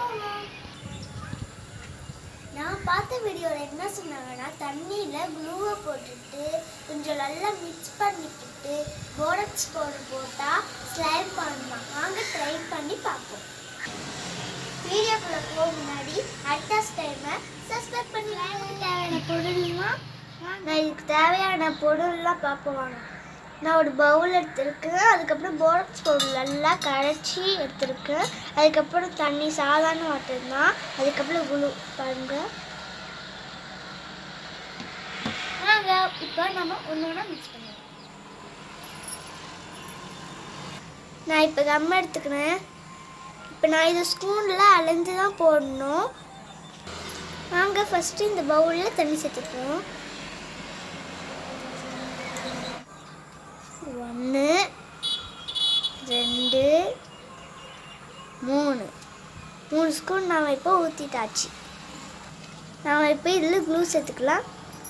போகலாம் நான் பார்த்த வீடியோவில் என்ன சொன்னாங்கன்னா தண்ணியில் க்ளூவை போட்டுட்டு கொஞ்சம் நல்லா மிக்ஸ் பண்ணிக்கிட்டு போரக்ஸ் பவுடர் போட்டால் ஸ்லைம் பண்ணலாம் வாங்க ட்ரை பண்ணி பார்ப்போம் வீடியோக்குள்ளே போக முன்னாடி அடுத்த டைமை சப்ஸ்கிரைப் பண்ணி தேவையான பொருள்லாம் நான் இதுக்கு தேவையான பொருள்லாம் பார்ப்போம் வாங்க நான் ஒரு பவுல் எடுத்திருக்கேன் அதுக்கப்புறம் போரக்ஸ் பவுடர் நல்லா கரைச்சி எடுத்திருக்கேன் அதுக்கப்புறம் தண்ணி சாதாரண வாட்டர் தான் அதுக்கப்புறம் குழு பாருங்க வாங்க இப்போ நம்ம ஒன்று ஒன்றா மிக்ஸ் பண்ணுவோம் நான் இப்போ கம் எடுத்துக்கிறேன் இப்போ நான் இதை ஸ்பூனில் அலைஞ்சு தான் போடணும் வாங்க ஃபஸ்ட்டு இந்த பவுலில் தண்ணி சேர்த்துப்போம் ஒன்று ரெண்டு மூணு மூணு ஸ்பூன் நாம் இப்போ ஊற்றிட்டாச்சு நாம் இப்போ இதில் க்ளூ சேர்த்துக்கலாம்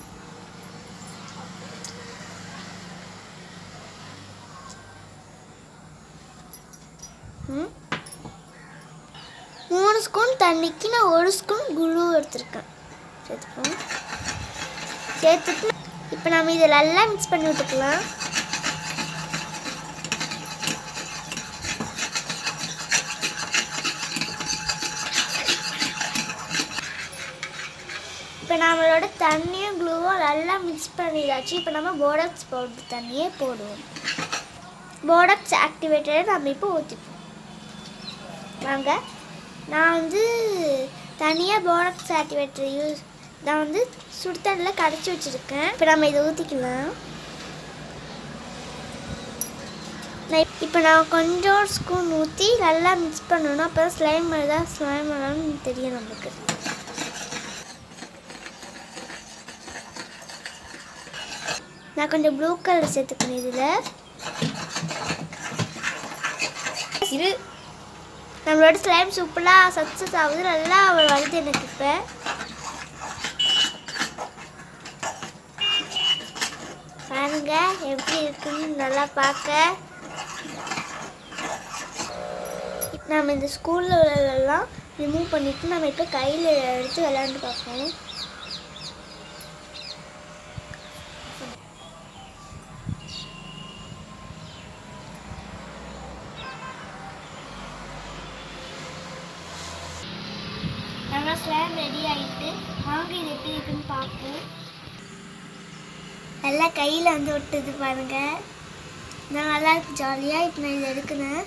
ம். மூணு ஸ்பூன் தண்ணிக்கு நான் ஒரு ஸ்பூன் குழு எடுத்திருக்கேன் சேர்த்துப்போம் சேர்த்துட்டு இப்போ நம்ம இதை நல்லா மிக்ஸ் பண்ணி விட்டுக்கலாம் இப்போ நம்மளோட தண்ணியும் க்ளூவும் நல்லா மிக்ஸ் பண்ணிடாச்சு இப்போ நம்ம போடக்ஸ் பவுடர் தண்ணியே போடுவோம் போடக்ஸ் ஆக்டிவேட்டரை நம்ம இப்போ ஊற்றிப்போம் வாங்க நான் வந்து தனியாக போடக்ஸ் ஆக்டிவேட்டர் யூஸ் நான் வந்து சுடு தண்ணியில் கரைச்சி வச்சுருக்கேன் இப்போ நம்ம இதை ஊற்றிக்கலாம் நான் இப்போ நான் கொஞ்சம் ஸ்பூன் ஊற்றி நல்லா மிக்ஸ் பண்ணணும் அப்போ தான் ஸ்லைம் தான் ஸ்லைம் பண்ணணும்னு தெரியும் நமக்கு நான் கொஞ்சம் ப்ளூ கலர் சேர்த்துக்கணும் இதில் இது நம்மளோட ஸ்லைம் சூப்பராக சக்ஸஸ் ஆகுது நல்லா வருது எனக்கு இப்போ பாருங்க எப்படி இருக்குன்னு நல்லா பார்க்க நம்ம இந்த ஸ்கூலில் உள்ளதெல்லாம் ரிமூவ் பண்ணிட்டு நம்ம இப்போ கையில் எடுத்து விளையாண்டு பார்ப்போம் நம்ம ஸ்லாம் ரெடி ஆகிட்டு வாங்க இது எப்படி இருக்குன்னு பார்ப்போம் நல்லா கையில் வந்து ஒட்டுது பாருங்க நான் நல்லா இருக்கு ஜாலியாக இப்போ நான் இதை எடுக்கிறேன்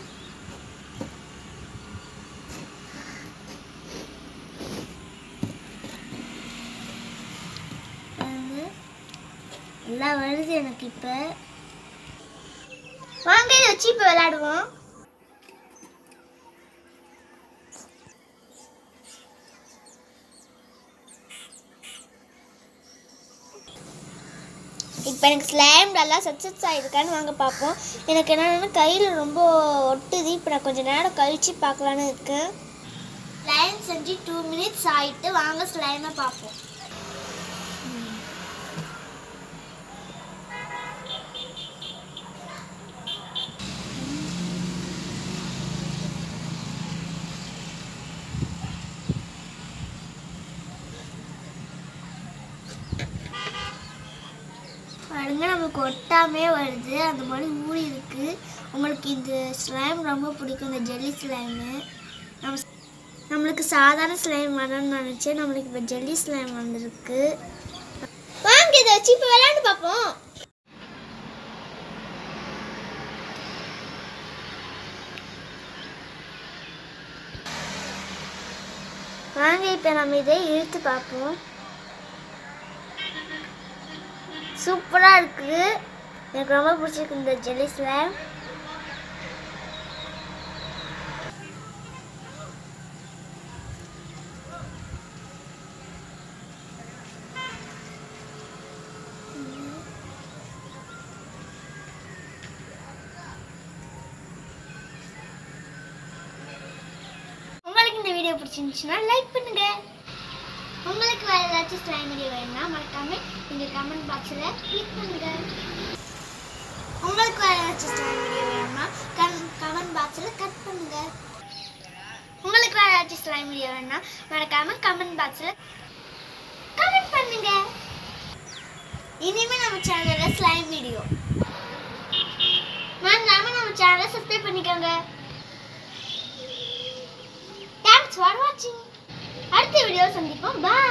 பாருங்க. நல்லா வருது எனக்கு இப்போ வாங்க இதை வச்சு இப்போ விளையாடுவோம் இப்போ எனக்கு ஸ்லைம் நல்லா சக்ஸஸ் ஆகிருக்கான்னு வாங்க பார்ப்போம் எனக்கு என்னென்னா கையில் ரொம்ப ஒட்டுது இப்போ நான் கொஞ்சம் நேரம் கழித்து பார்க்கலான்னு இருக்கேன் ஸ்லைம் செஞ்சு டூ மினிட்ஸ் ஆகிட்டு வாங்க ஸ்லைமை பார்ப்போம் பாருங்க நமக்கு ஒட்டாமே வருது அந்த மாதிரி ஊறி இருக்கு உங்களுக்கு இந்த ஸ்லைம் ரொம்ப பிடிக்கும் இந்த ஜெல்லி ஸ்லைமு நம்ம நம்மளுக்கு சாதாரண ஸ்லைம் வரணும்னு நினச்சேன் நம்மளுக்கு இப்போ ஜெல்லி ஸ்லைம் வந்திருக்கு வாங்க இதை வச்சு இப்போ விளையாண்டு பார்ப்போம் வாங்க இப்போ நம்ம இதை இழுத்து பார்ப்போம் சூப்பராக இருக்குது எனக்கு ரொம்ப பிடிச்சிருக்கு இந்த ஜெல்லி ஸ்லாம் உங்களுக்கு இந்த வீடியோ பிடிச்சிருந்துச்சுன்னா லைக் பண்ணுங்க உங்களுக்கு வேறு ஏதாச்சும் ஸ்லைம் வீடியோ வேணும்னா மறக்காம இந்த கமெண்ட் பாக்ஸில் கிளிக் பண்ணுங்க உங்களுக்கு வேறு ஏதாச்சும் ஸ்லைம் வீடியோ வேணும்னா கமெண்ட் பாக்ஸில் கட் பண்ணுங்க உங்களுக்கு வேறு ஏதாச்சும் ஸ்லைம் வீடியோ வேணும்னா மறக்காம கமெண்ட் பாக்ஸில் கமெண்ட் பண்ணுங்க இனிமே நம்ம சேனல்ல ஸ்லைம் வீடியோ மறக்காம நம்ம சேனலை சப்ஸ்கிரைப் பண்ணிக்கோங்க தேங்க்ஸ் ஃபார் வாட்சிங் அடுத்த வீடியோ சந்திப்போம் பாய்